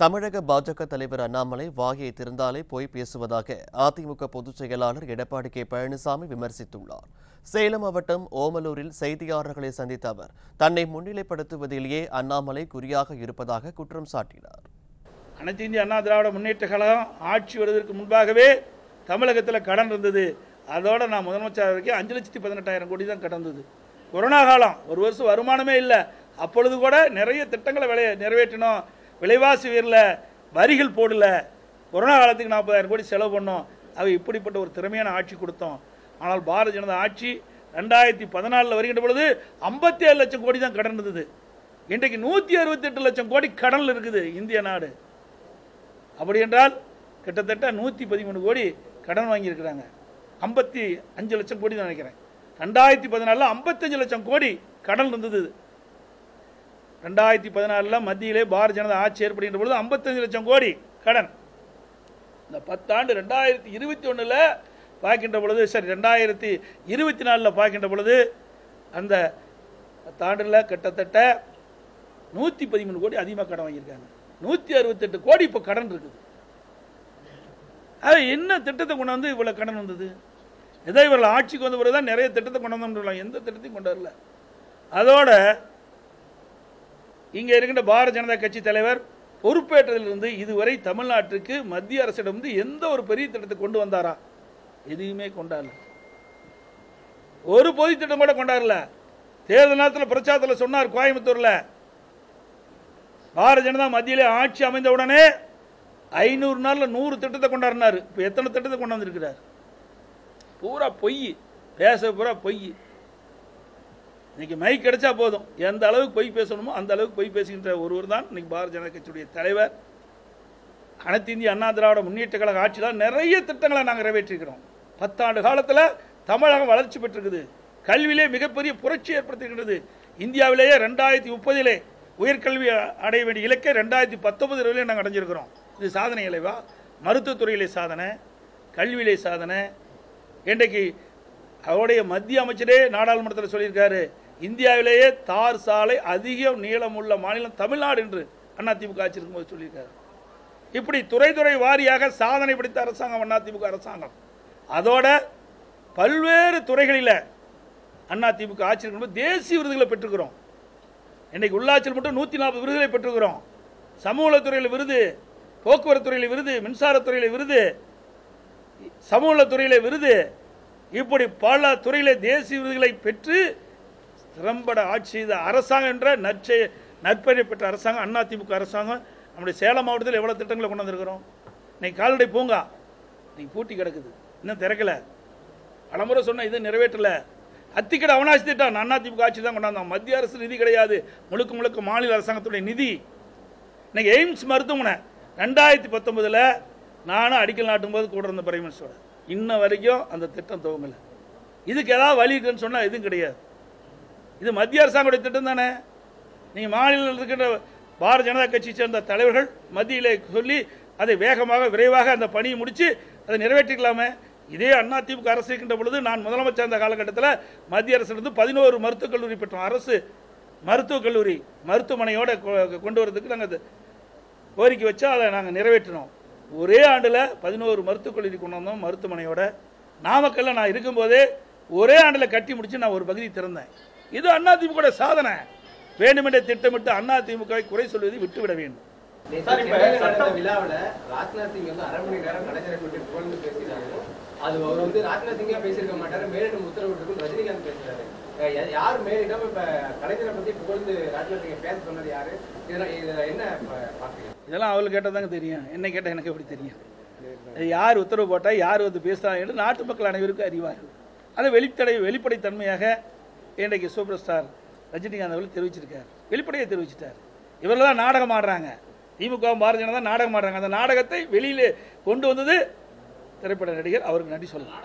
தமிழக பாஜக தலைவர் அண்ணாமலை வாயை திறந்தாலே போய் பேசுவதாக அதிமுக பொதுச் செயலாளர் எடப்பாடி கே பழனிசாமி விமர்சித்துள்ளார் சேலம் மாவட்டம் ஓமலூரில் செய்தியாளர்களை சந்தித்த அவர் தன்னை முன்னிலைப்படுத்துவதிலேயே அண்ணாமலை குறியாக இருப்பதாக குற்றம் சாட்டினார் அனைத்து இந்திய அண்ணா திராவிட முன்னேற்ற கழகம் ஆட்சி வருவதற்கு முன்பாகவே தமிழகத்தில் கடன் இருந்தது அதோட நான் முதலமைச்சர் வரைக்கும் அஞ்சு லட்சத்தி பதினெட்டாயிரம் கோடி தான் கடன் இருந்தது கொரோனா காலம் ஒரு வருஷம் வருமானமே இல்லை அப்பொழுது கூட நிறைய திட்டங்களை விளைய நிறைவேற்றினோம் விலைவாசி உயரல வரிகள் போடல கொரோனா காலத்துக்கு நாற்பதாயிரம் கோடி செலவு பண்ணோம் அவை இப்படிப்பட்ட ஒரு திறமையான ஆட்சி கொடுத்தோம் ஆனால் பாரதிய ஜனதா ஆட்சி ரெண்டாயிரத்தி பதினாலில் வருகின்ற பொழுது ஐம்பத்தி ஏழு லட்சம் கோடி தான் கடன் இருந்தது இன்றைக்கு நூற்றி அறுபத்தெட்டு லட்சம் கோடி கடனில் இருக்குது இந்திய நாடு அப்படி என்றால் கிட்டத்தட்ட நூற்றி பதிமூணு கோடி கடன் வாங்கியிருக்கிறாங்க ஐம்பத்தி அஞ்சு லட்சம் கோடி தான் நினைக்கிறேன் ரெண்டாயிரத்தி பதினாலில் ஐம்பத்தஞ்சு லட்சம் கோடி கடன் இருந்தது ரெண்டாயிரத்தி பதினாலில் மத்தியிலே பாரதிய ஜனதா ஆட்சி ஏற்படுகின்ற பொழுது ஐம்பத்தஞ்சு லட்சம் கோடி கடன் இந்த பத்தாண்டு ரெண்டாயிரத்தி இருபத்தி ஒன்றில் பார்க்கின்ற பொழுது சரி ரெண்டாயிரத்தி இருபத்தி நாலில் பார்க்கின்ற பொழுது அந்த பத்தாண்டில் கிட்டத்தட்ட நூற்றி பதிமூணு கோடி அதிகமாக கடன் வாங்கியிருக்காங்க நூற்றி அறுபத்தெட்டு கோடி இப்போ கடன் இருக்குது அது என்ன திட்டத்தை கொண்டு வந்து இவ்வளோ கடன் வந்தது ஏதோ இவர்கள் ஆட்சிக்கு வந்த பிறகு தான் நிறைய திட்டத்தை கொண்டு வந்தோம் எந்த திட்டத்தையும் கொண்டு வரல அதோட இங்கே இருக்கின்ற பாரதிய ஜனதா கட்சி தலைவர் பொறுப்பேற்றதிலிருந்து இதுவரை தமிழ்நாட்டுக்கு மத்திய அரசிடம் வந்து எந்த ஒரு பெரிய திட்டத்தை கொண்டு வந்தாரா எதையுமே கொண்டாடல ஒரு பொது திட்டம் கூட கொண்டாடல தேர்தல் நேரத்தில் பிரச்சாரத்தில் சொன்னார் கோயம்புத்தூர்ல பாரதிய ஜனதா மத்தியிலே ஆட்சி அமைந்த உடனே ஐநூறு நாள்ல நூறு திட்டத்தை கொண்டாடினார் இப்போ எத்தனை திட்டத்தை கொண்டு வந்திருக்கிறார் பூரா பொய் பேச பூரா பொய் இன்னைக்கு மைக் கிடைச்சா போதும் எந்த அளவுக்கு பொய் பேசணுமோ அந்த அளவுக்கு பொய் பேசுகின்ற ஒருவர் தான் இன்னைக்கு பாரதிய ஜனதா கட்சியுடைய தலைவர் அனைத்து இந்திய அண்ணா திராவிட முன்னேற்ற கழக ஆட்சியில் நிறைய திட்டங்களை நாங்கள் நிறைவேற்றிருக்கிறோம் பத்தாண்டு காலத்தில் தமிழகம் வளர்ச்சி பெற்றிருக்குது கல்வியிலே மிகப்பெரிய புரட்சி ஏற்படுத்தியிருக்கிறது இந்தியாவிலேயே ரெண்டாயிரத்தி முப்பதிலே உயர்கல்வி அடைய வேண்டிய இலக்கை ரெண்டாயிரத்தி பத்தொன்பது வரையிலே நாங்கள் அடைஞ்சிருக்கிறோம் இது சாதனை இலைவா மருத்துவத்துறையிலே சாதனை கல்வியிலே சாதனை இன்றைக்கு அவருடைய மத்திய அமைச்சரே நாடாளுமன்றத்தில் சொல்லியிருக்காரு இந்தியாவிலேயே தார் சாலை அதிக நீளமுள்ள மாநிலம் தமிழ்நாடு என்று அதிமுக ஆட்சி இருக்கும்போது சொல்லியிருக்காரு இப்படி துறை துறை வாரியாக சாதனை படைத்த அரசாங்கம் அதிமுக அரசாங்கம் அதோட பல்வேறு துறைகளில் அதிமுக ஆட்சி இருக்கும்போது தேசிய விருதுகளை பெற்றுக்கிறோம் இன்னைக்கு உள்ளாட்சியில் மட்டும் நூற்றி நாற்பது விருதுகளை பெற்றுக்கிறோம் சமூகத்துறையில் விருது போக்குவரத்து துறையில் விருது மின்சாரத்துறையில் விருது சமூக துறையில விருது இப்படி பல துறையில தேசிய விருதுகளை பெற்று திறம்பட ஆட்சி செய்த அரசாங்கம் என்ற நற்செய நற்பெயரை பெற்ற அரசாங்கம் அதிமுக அரசாங்கம் நம்முடைய சேலம் மாவட்டத்தில் எவ்வளவு திட்டங்களை கொண்டு வந்திருக்கிறோம் இன்னைக்கு கால்நடை பூங்கா இன்னைக்கு பூட்டி கிடக்குது இன்னும் திறக்கல பலமுறை சொன்ன இது நிறைவேற்றல அத்திக்கடை அவனாசி திட்டம் அதிமுக ஆட்சி தான் கொண்டாந்தோம் மத்திய அரசு நிதி கிடையாது முழுக்க முழுக்க மாநில அரசாங்கத்துடைய நிதி இன்னைக்கு எய்ம்ஸ் மருத்துவமனை ரெண்டாயிரத்தி பத்தொன்பதில் நானும் அடிக்கல் நாட்டும் போது கூட இருந்த பிரைம் மினிஸ்டரோட இன்ன வரைக்கும் அந்த திட்டம் துவங்கலை இதுக்கு ஏதாவது வழி இருக்குன்னு சொன்னால் எதுவும் கிடையாது இது மத்திய அரசாங்கத்துடைய திட்டம் தானே நீங்கள் மாநிலத்தில் இருக்கின்ற பாரதிய ஜனதா கட்சியை சேர்ந்த தலைவர்கள் மத்தியிலே சொல்லி அதை வேகமாக விரைவாக அந்த பணியை முடித்து அதை நிறைவேற்றிக்கலாமே இதே அதிமுக அரசு இருக்கின்ற பொழுது நான் முதலமைச்சர் அந்த காலகட்டத்தில் மத்திய அரசிலிருந்து பதினோரு மருத்துவக் கல்லூரி பெற்றோம் அரசு மருத்துவக் கல்லூரி மருத்துவமனையோட கொ- கொண்டு வரதுக்கு நாங்கள் கோரிக்கை வச்சா அதை நாங்கள் நிறைவேற்றினோம் ஒரே ஆண்டில் பதினோரு மருத்துவக் கல்லூரி கொண்டு வந்தோம் மருத்துவமனையோட நாமக்கல்ல நான் இருக்கும்போதே ஒரே ஆண்டில் கட்டி முடிச்சு நான் ஒரு பகுதி திறந்தேன் இது அதிமுக சாதனை வேண்டுமென்றே திட்டமிட்டு அதிமுகவை குறை சொல்வதை விட்டுவிட வேண்டும் சார், இப்ப நடந்த விழாவுல ராஜ்நாத் சிங் வந்து அரை மணி நேரம் கலைஞரை பற்றி புகழ்ந்து பேசினாரு அது அவர் வந்து ராஜ்நாத் சிங்கே பேசியிருக்க மாட்டாரு மேலிடம் உத்தரவிட்டிருக்கும் ரஜினிகாந்த் பேசுறாரு அஹ் யா- யார் மேலிடம் இப்ப கலைஞரை பத்தி புகழ்ந்து ராஜ்நாத் சிங்கை பேச சொன்னது யாரு இதுல இதுல என்ன ப- பாக்குறீங்க இதெல்லாம் அவளுக்கு கேட்டால் தாங்க தெரியும் என்ன கேட்டால் எனக்கு எப்படி தெரியும் அது யார் உத்தரவு போட்டால் யார் வந்து பேசுகிறாங்க என்று நாட்டு மக்கள் அனைவருக்கும் அறிவார்கள் அதை வெளித்தடை வெளிப்படைத்தன்மையாக இன்றைக்கு சூப்பர் ஸ்டார் ரஜினிகாந்த் அவர்கள் தெரிவிச்சிருக்கார் வெளிப்படையாக தெரிவிச்சிட்டார் இவர்கள் தான் நாடகம் ஆடுறாங்க திமுக பாரதிய ஜனதா நாடகம் ஆடுறாங்க அந்த நாடகத்தை வெளியிலே கொண்டு வந்தது திரைப்பட நடிகர் அவருக்கு நன்றி சொல்லலாம்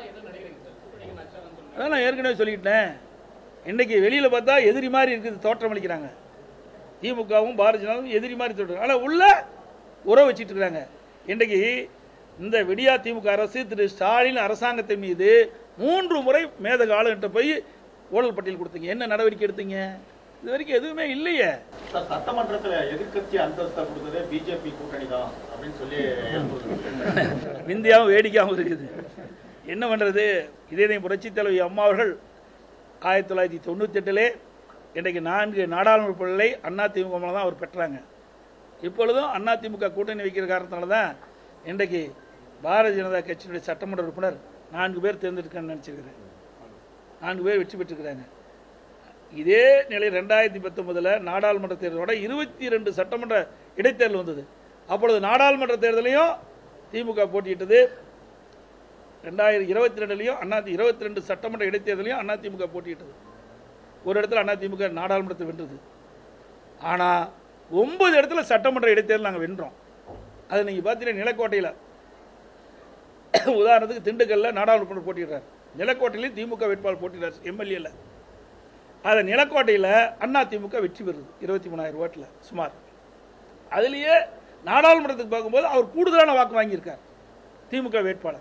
அதான் நான் ஏற்கனவே சொல்லிட்டேன் இன்னைக்கு வெளியில் பார்த்தா எதிரி மாதிரி இருக்குது தோற்றம் அளிக்கிறாங்க திமுகவும் பாரதிய ஜனதாவும் எதிரி மாதிரி தோற்றம் ஆனால் உள்ள உறவு வச்சிட்டு இருக்காங்க இன்றைக்கு இந்த விடியா திமுக அரசு திரு ஸ்டாலின் அரசாங்கத்தின் மீது மூன்று முறை மேதக ஆளுகிட்ட போய் ஊழல் பட்டியல் கொடுத்தீங்க என்ன நடவடிக்கை எடுத்தீங்க இது வரைக்கும் எதுவுமே இல்லையே சார், சட்டமன்றத்துல எதிர்க்கட்சி அந்தஸ்தை கொடுத்ததே பிஜேபி கூட்டணி தான் அப்படின்னு சொல்லி எழுப்புறது. விந்தியாவும் வேடிக்கையாகவும் இருக்குது என்ன பண்ணுறது இதே புரட்சி தலைவி அம்மா அவர்கள் ஆயிரத்தி தொள்ளாயிரத்தி தொண்ணூற்றி எட்டிலே இன்றைக்கு நான்கு நாடாளுமன்ற பிள்ளை அதிமுக மூலம் தான் அவர் பெற்றாங்க இப்பொழுதும் அதிமுக கூட்டணி வைக்கிற காரணத்தினால தான் இன்றைக்கு பாரதிய ஜனதா கட்சியினுடைய சட்டமன்ற உறுப்பினர் நான்கு பேர் தேர்ந்தெடுக்கணும்னு நினச்சிருக்கிறேன் நான்கு பேர் வெற்றி பெற்றிருக்கிறாங்க இதே நிலை ரெண்டாயிரத்தி பத்தொன்பதுல நாடாளுமன்ற தேர்தலோட இருபத்தி ரெண்டு சட்டமன்ற இடைத்தேர்தல் வந்தது அப்பொழுது நாடாளுமன்ற தேர்தலையும் திமுக போட்டியிட்டது ரெண்டாயிரம் இருபத்தி ரெண்டுலையும் அண்ணா இருபத்தி ரெண்டு சட்டமன்ற இடைத்தேர்தலையும் அதிமுக போட்டியிட்டது ஒரு இடத்துல அதிமுக நாடாளுமன்றத்தை வென்றது ஆனால் ஒன்பது இடத்துல சட்டமன்ற இடைத்தேர்தல் நாங்கள் வென்றோம் அது நீங்கள் பார்த்தீங்கன்னா நிலக்கோட்டையில் உதாரணத்துக்கு திண்டுக்கல்ல நாடாளுமன்ற போட்டிடுறார் நிலக்கோட்டையிலையும் திமுக வேட்பாளர் போட்டிடுறார் எம்எல்ஏல அதை நிலக்கோட்டையில் அண்ணா திமுக வெற்றி பெறுது இருபத்தி மூணாயிரம் ஓட்டில் சுமார் அதுலேயே நாடாளுமன்றத்துக்கு பார்க்கும்போது அவர் கூடுதலான வாக்கு வாங்கியிருக்கார் திமுக வேட்பாளர்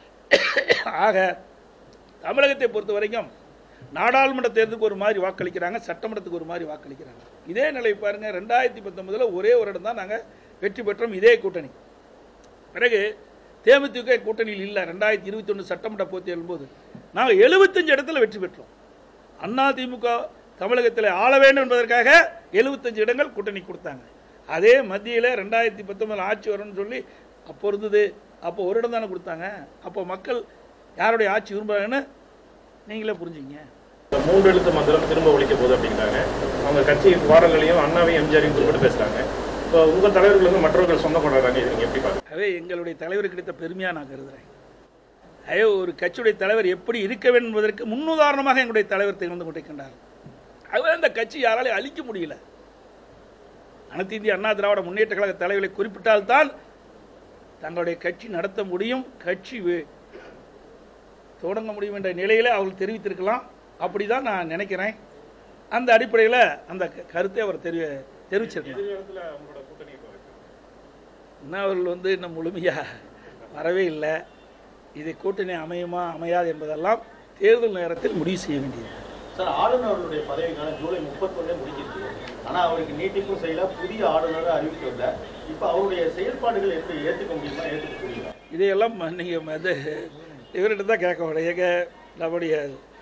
ஆக தமிழகத்தை பொறுத்த வரைக்கும் நாடாளுமன்ற தேர்தலுக்கு ஒரு மாதிரி வாக்களிக்கிறாங்க சட்டமன்றத்துக்கு ஒரு மாதிரி வாக்களிக்கிறாங்க இதே நிலை பாருங்க ரெண்டாயிரத்தி பத்தொன்பதுல ஒரே ஒரு இடம் தான் நாங்கள் வெற்றி பெற்றோம் இதே கூட்டணி பிறகு தேமுதிக கூட்டணியில் இல்லை ரெண்டாயிரத்தி இருபத்தி ஒன்று சட்டமன்ற போட்டி எழும்போது நாங்கள் எழுபத்தஞ்சு இடத்துல வெற்றி பெற்றோம் அண்ணா திமுக தமிழகத்தில் ஆள வேண்டும் என்பதற்காக எழுபத்தஞ்சு இடங்கள் கூட்டணி கொடுத்தாங்க அதே மத்தியில் ரெண்டாயிரத்தி பத்தொன்பதில் ஆட்சி வரும்னு சொல்லி அப்போ இருந்தது அப்போ ஒரு இடம் தானே கொடுத்தாங்க அப்போ மக்கள் யாருடைய ஆட்சி விரும்புகிறாங்கன்னு நீங்களே புரிஞ்சுங்க இந்த மூன்று எழுத்து மந்திரம் திரும்ப ஒழிக்க போகுது அப்படிங்கிறாங்க அவங்க கட்சி பாடல்களையும் அண்ணாவையும் எம்ஜிஆரையும் குறிப்பிட்டு பேசுறாங்க இப்போ உங்க தலைவர்கள் வந்து மற்றவர்கள் சொந்தம் கொண்டாடுறாங்க இது நீங்க எப்படி பாக்குறீங்க ஆகவே எங்களுடைய தலைவர் கிடைத்த பெருமையாக நான் கருதுகிறேன் ஆகவே ஒரு கட்சியுடைய தலைவர் எப்படி இருக்க வேண்டும் என்பதற்கு முன்னுதாரணமாக எங்களுடைய தலைவர் திகழ்ந்து கொண்டிருக்கின்றார் ஆகவே அந்த கட்சி யாராலையும் அழிக்க முடியல அனைத்து இந்திய அண்ணா திராவிட முன்னேற்ற கழக தலைவர்களை குறிப்பிட்டால்தான் தங்களுடைய கட்சி நடத்த முடியும் கட்சி வே- தொடங்க முடியும் என்ற நிலையில அவர்கள் தெரிவித்திருக்கலாம் அப்படிதான் நான் நினைக்கிறேன் அந்த அடிப்படையில் அந்த க- கருத்தை அவர் தெரிவி தெரிவிச்சிருக்கலாம் எதிர்காலத்துல உங்களோட கூட்டணி எப்போ இருக்கு? இன்னும் அவர்கள் வந்து இன்னும் முழுமையாக வரவே இல்லை இது கூட்டணி அமையுமா அமையாது என்பதெல்லாம் தேர்தல் நேரத்தில் முடிவு செய்ய வேண்டியது சார் ஆளுநருடைய பதவிக்கான ஜூலை முப்பத்தொன்னே முடிஞ்சிருக்கு ஆனா அவருக்கு நீட்டிப்பும் செய்யல புதிய ஆளுநரை அறிவிக்கவில்லை இப்ப அவருடைய செயல்பாடுகள் எப்படி ஏத்துக்க முடியுமா ஏத்துக்க முடியுமா இதையெல்லாம் நீங்கள் வந்து இவர்கிட்ட தான் கேட்கணும் எங்க நம்முடைய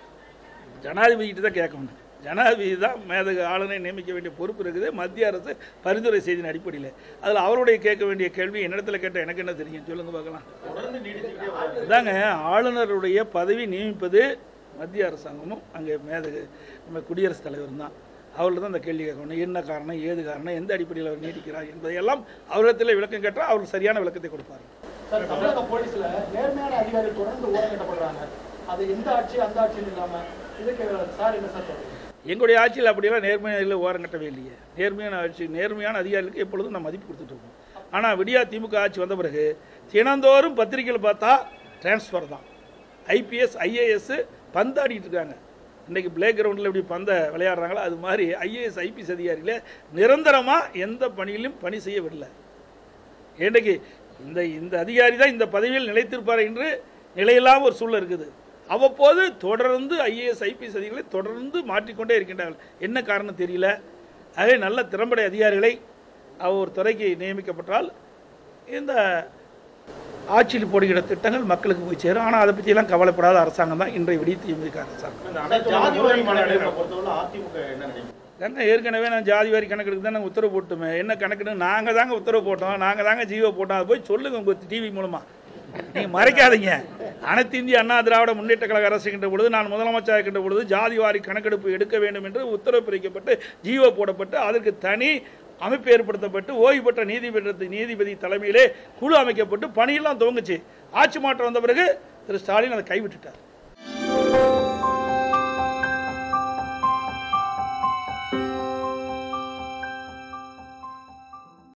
ஜனாதிபதிகிட்ட தான் கேட்கணும் ஜனாதிபதி தான் மேதக ஆளுநரை நியமிக்க வேண்டிய பொறுப்பு இருக்குது மத்திய அரசு பரிந்துரை செய்தியின் அடிப்படையில் அதில் அவருடைய கேட்க வேண்டிய கேள்வி என்னிடத்துல கேட்ட எனக்கு என்ன தெரியும் சொல்லுங்க பார்க்கலாம் தொடர்ந்து நீடிச்சுக்கிட்டே வருது அதாங்க ஆளுநருடைய பதவி நியமிப்பது மத்திய அரசாங்கமும் அங்கே மேதகு நம்ம குடியரசுத் தலைவர் தான் அவர்கிட்ட தான் அந்த கேள்வி கேட்கணும் என்ன காரணம் ஏது காரணம் எந்த அடிப்படையில் அவர் நீடிக்கிறார் என்பதையெல்லாம் அவரிடத்தில் விளக்கம் கேட்டால் அவர் சரியான விளக்கத்தை கொடுப்பார் சார் தமிழக போலீஸ்ல நேர்மையான அதிகாரி தொடர்ந்து ஓரம் கட்டப்படுறாங்க அது எந்த ஆட்சி அந்த ஆட்சின்னு இல்லாம இதுக்கு சார் என்ன சார் சொல்றீங்க எங்களுடைய ஆட்சியில் அப்படியெல்லாம் நேர்மையான ஓரம் கட்டவே இல்லையே நேர்மையான ஆட்சி நேர்மையான அதிகாரிகளுக்கு எப்பொழுதும் நான் மதிப்பு கொடுத்துட்டு இருக்கோம் ஆனால் விடியா திமுக ஆட்சி வந்த பிறகு தினந்தோறும் பத்திரிகையில் பார்த்தா டிரான்ஸ்ஃபர் தான் ஐபிஎஸ் ஐஏஎஸ் பந்தாடிட்டு இருக்காங்க இன்னைக்கு பிளே கிரவுண்டில் எப்படி பந்தை விளையாடுறாங்களோ அது மாதிரி ஐஏஎஸ் ஐபிஎஸ் அதிகாரிகளை நிரந்தரமாக எந்த பணியிலும் பணி செய்ய விடல இன்றைக்கு இந்த இந்த அதிகாரி தான் இந்த பதவியில் நிலைத்திருப்பார் என்று நிலையில்லாம ஒரு சூழல் இருக்குது அவ்வப்போது தொடர்ந்து ஐஏஎஸ் ஐபிஎஸ் அதிகாரிகளை தொடர்ந்து மாற்றிக்கொண்டே இருக்கின்றார்கள் என்ன காரணம் தெரியல ஆகவே நல்ல திறம்பட அதிகாரிகளை அவர் ஒரு துறைக்கு நியமிக்கப்பட்டால் இந்த ஆட்சியில் போடுகிற திட்டங்கள் மக்களுக்கு போய் சேரும் ஆனால் அதை பற்றியெல்லாம் கவலைப்படாத அரசாங்கம் தான் இன்றைய விடிய திமுக அரசாங்கம் இந்த ஆனா அனைத்து ஜாதி வாரி முதல் கணக்கெடுப்பை மாநாடு பொறுத்தவரை அதிமுக என்ன நினைக்கும் தாங்க ஏற்கனவே நான் ஜாதி வாரி கணக்கெடுக்கு தான் நாங்கள் உத்தரவு போட்டுமே என்ன கணக்குன்னு நாங்கள் தாங்க உத்தரவு போட்டோம் நாங்கள் தாங்க ஜீவோ போட்டோம் அதை போய் சொல்லுங்க உங்கள் டிவி மூலமாக நீங்கள் மறைக்காதீங்க அனைத்து இந்திய அண்ணா திராவிட முன்னேற்ற கழக அரசு இருக்கின்ற பொழுது நான் முதலமைச்சர் இருக்கின்ற பொழுது ஜாதி வாரி கணக்கெடுப்பு எடுக்க வேண்டும் என்று உத்தரவு பிரிக்கப்பட்டு ஜீவோ போடப்பட்டு அதற்கு தனி அமைப்பு ஏற்படுத்தப்பட்டு ஓய்வு பெற்ற நீதிபதி நீதிபதி தலைமையிலே குழு அமைக்கப்பட்டு பணியெல்லாம் துவங்குச்சு ஆட்சி மாற்றம் வந்த பிறகு திரு ஸ்டாலின் அதை கைவிட்டுட்டார்